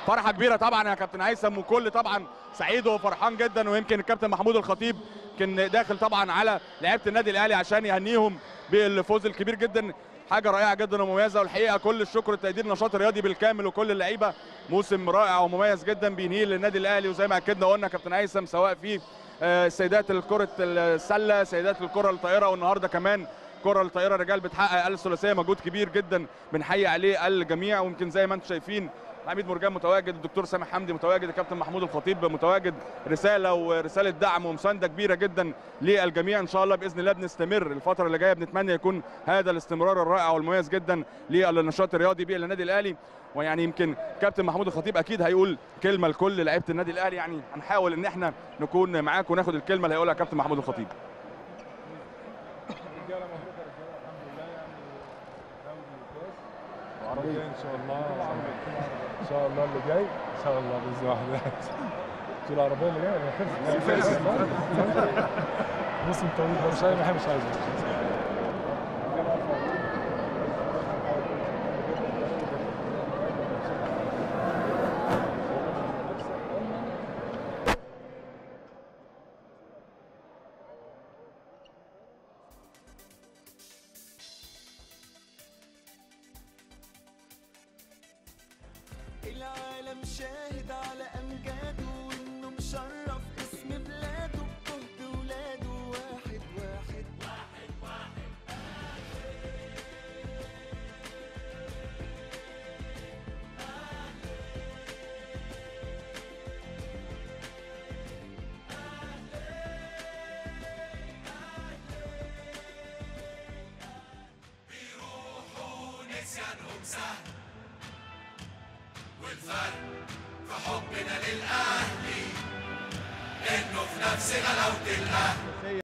فرحه كبيره طبعا يا كابتن هيثم وكل طبعا سعيد وفرحان جدا ويمكن الكابتن محمود الخطيب كان داخل طبعا على لعيبه النادي الاهلي عشان يهنيهم بالفوز الكبير جدا حاجه رائعه جدا ومميزه والحقيقه كل الشكر والتقدير النشاط الرياضي بالكامل وكل اللعيبه موسم رائع ومميز جدا بينهيه للنادي الاهلي وزي ما اكدنا قلنا كابتن هيثم سواء في آه، سيدات الكره السله سيدات الكره الطائره والنهارده كمان كرة الطائرة رجال بتحقق الثلاثية مجهود كبير جدا بنحيي عليه الجميع ويمكن زي ما انتم شايفين حميد مرجان متواجد الدكتور سامح حمدي متواجد الكابتن محمود الخطيب متواجد رسالة ورسالة دعم ومساندة كبيرة جدا للجميع ان شاء الله باذن الله بنستمر الفترة اللي جاية بنتمنى يكون هذا الاستمرار الرائع والمميز جدا للنشاط الرياضي بالنادي الاهلي ويعني يمكن كابتن محمود الخطيب اكيد هيقول كلمة لكل لعيبة النادي الاهلي يعني هنحاول ان احنا نكون معاكم وناخد الكلمة اللي هيقولها كابتن محمود الخطيب رجاله مبروك يا رجاله الحمد لله يعني دوري كويس وعربيه ان شاء الله ان شاء الله اللي جاي ان شاء الله باذن الله شو العربيه اللي جايه ولا خلصت؟ موسم طويل ده مش عايز ما مش عايز العالم شاهد على امجاده وانه مشرف اسم بلاده بجهد ولاده واحد واحد واحد واحد نسيانهم سهل والفرق في حبنا للأهلي إنه في نفس غلاوة الأهل